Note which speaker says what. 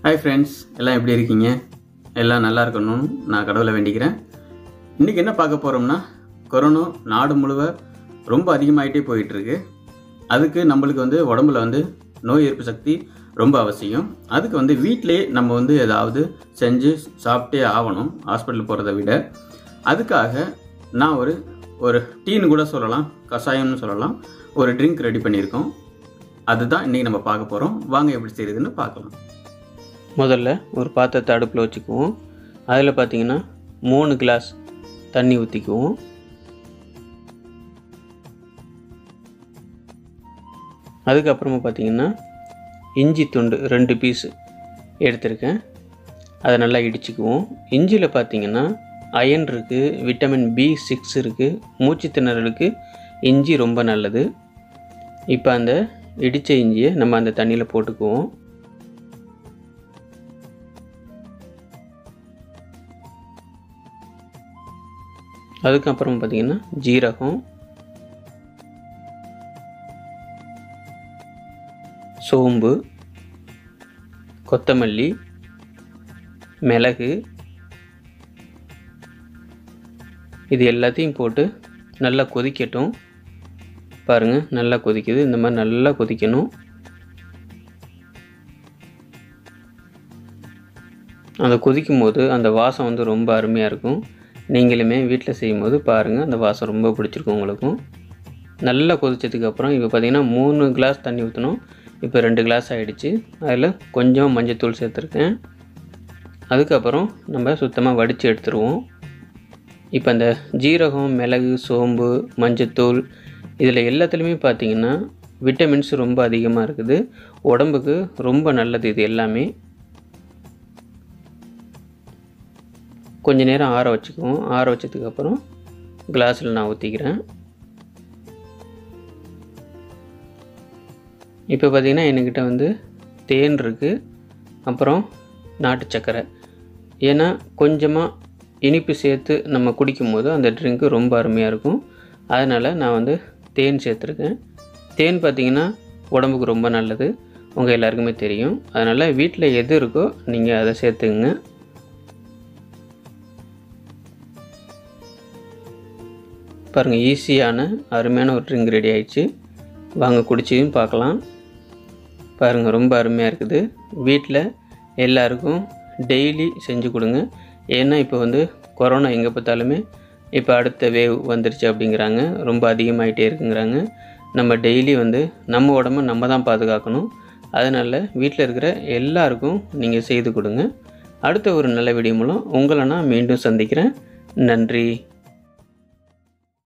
Speaker 1: hi friends எல்லாம் எப்படி இருக்கீங்க எல்லாம் நல்லா இருக்கணும்னு நான் கடவுளை வேண்டிக்கிறேன் இன்றைக்கி என்ன பார்க்க போகிறோம்னா கொரோனா நாடு முழுவ ரொம்ப அதிகமாகிட்டே போயிட்டுருக்கு அதுக்கு நம்மளுக்கு வந்து உடம்புல வந்து நோய் எதிர்ப்பு சக்தி ரொம்ப அவசியம் அதுக்கு வந்து வீட்டிலே நம்ம வந்து ஏதாவது செஞ்சு சாப்பிட்டே ஆகணும் ஹாஸ்பிட்டல் போகிறத விட அதுக்காக நான் ஒரு ஒரு டீன்னு கூட சொல்லலாம் கஷாயம்னு சொல்லலாம் ஒரு ட்ரிங்க் ரெடி பண்ணியிருக்கோம் அதுதான் இன்றைக்கி நம்ம பார்க்க போகிறோம் வாங்க எப்படி செய்யுதுன்னு பார்க்கலாம்
Speaker 2: முதல்ல ஒரு பாத்திரத்தை அடுப்பில் வச்சுக்குவோம் அதில் பார்த்தீங்கன்னா மூணு கிளாஸ் தண்ணி ஊற்றிக்குவோம் அதுக்கப்புறமா பார்த்தீங்கன்னா இஞ்சி துண்டு ரெண்டு பீஸ் எடுத்திருக்கேன் அதை நல்லா இடிச்சுக்குவோம் இஞ்சியில் பார்த்தீங்கன்னா அயன் இருக்குது விட்டமின் பி சிக்ஸ் இருக்குது மூச்சு திணறலுக்கு இஞ்சி ரொம்ப நல்லது இப்போ அந்த இடித்த இஞ்சியை நம்ம அந்த தண்ணியில் போட்டுக்குவோம் அதுக்கப்புறம் பார்த்திங்கன்னா ஜீரகம் சோம்பு கொத்தமல்லி மிளகு இது எல்லாத்தையும் போட்டு நல்லா கொதிக்கட்டும் பாருங்கள் நல்லா கொதிக்குது இந்த மாதிரி நல்லா கொதிக்கணும் அந்த கொதிக்கும் போது அந்த வாசம் வந்து ரொம்ப அருமையாக இருக்கும் நீங்களுமே வீட்டில் செய்யும்போது பாருங்கள் அந்த வாசம் ரொம்ப பிடிச்சிருக்கும் உங்களுக்கும் நல்லா கொதிச்சதுக்கப்புறம் இப்போ பார்த்திங்கன்னா மூணு கிளாஸ் தண்ணி ஊற்றணும் இப்போ ரெண்டு கிளாஸ் ஆகிடுச்சு அதில் கொஞ்சம் மஞ்சத்தூள் சேர்த்துருக்கேன் அதுக்கப்புறம் நம்ம சுத்தமாக வடித்து எடுத்துருவோம் இப்போ அந்த ஜீரகம் மிளகு சோம்பு மஞ்சத்தூள் இதில் எல்லாத்துலேயுமே பார்த்திங்கன்னா விட்டமின்ஸ் ரொம்ப அதிகமாக இருக்குது உடம்புக்கு ரொம்ப நல்லது இது எல்லாமே கொஞ்ச நேரம் ஆற வச்சுக்குவோம் ஆற வச்சதுக்கப்புறம் கிளாஸில் நான் ஊற்றிக்கிறேன் இப்போ பார்த்திங்கன்னா என்கிட்ட வந்து தேன் இருக்குது அப்புறம் நாட்டு சர்க்கரை ஏன்னா கொஞ்சமாக இனிப்பு சேர்த்து நம்ம குடிக்கும்போது அந்த ட்ரிங்க்கு ரொம்ப அருமையாக இருக்கும் அதனால் நான் வந்து தேன் சேர்த்துருக்கேன் தேன் பார்த்திங்கன்னா உடம்புக்கு ரொம்ப நல்லது உங்கள் எல்லாருக்குமே தெரியும் அதனால் வீட்டில் எது இருக்கோ நீங்கள் அதை சேர்த்துங்க பாருங்கள் ஈஸியான அருமையான ஒரு ட்ரிங்க் ரெடி ஆயிடுச்சு வாங்க குடிச்சியும் பார்க்கலாம் பாருங்கள் ரொம்ப அருமையாக இருக்குது வீட்டில் எல்லாருக்கும் டெய்லி செஞ்சு கொடுங்க ஏன்னா இப்போ வந்து கொரோனா எங்கே பார்த்தாலுமே இப்போ அடுத்த வேவ் வந்துருச்சு அப்படிங்கிறாங்க ரொம்ப அதிகமாகிட்டே இருக்குங்கிறாங்க நம்ம டெய்லி வந்து நம்ம உடம்ப நம்ம தான் பாதுகாக்கணும் அதனால் வீட்டில் இருக்கிற எல்லாருக்கும் நீங்கள் செய்து கொடுங்க அடுத்த ஒரு நல்ல வீடியோ மூலம் உங்களை நான் மீண்டும் சந்திக்கிறேன் நன்றி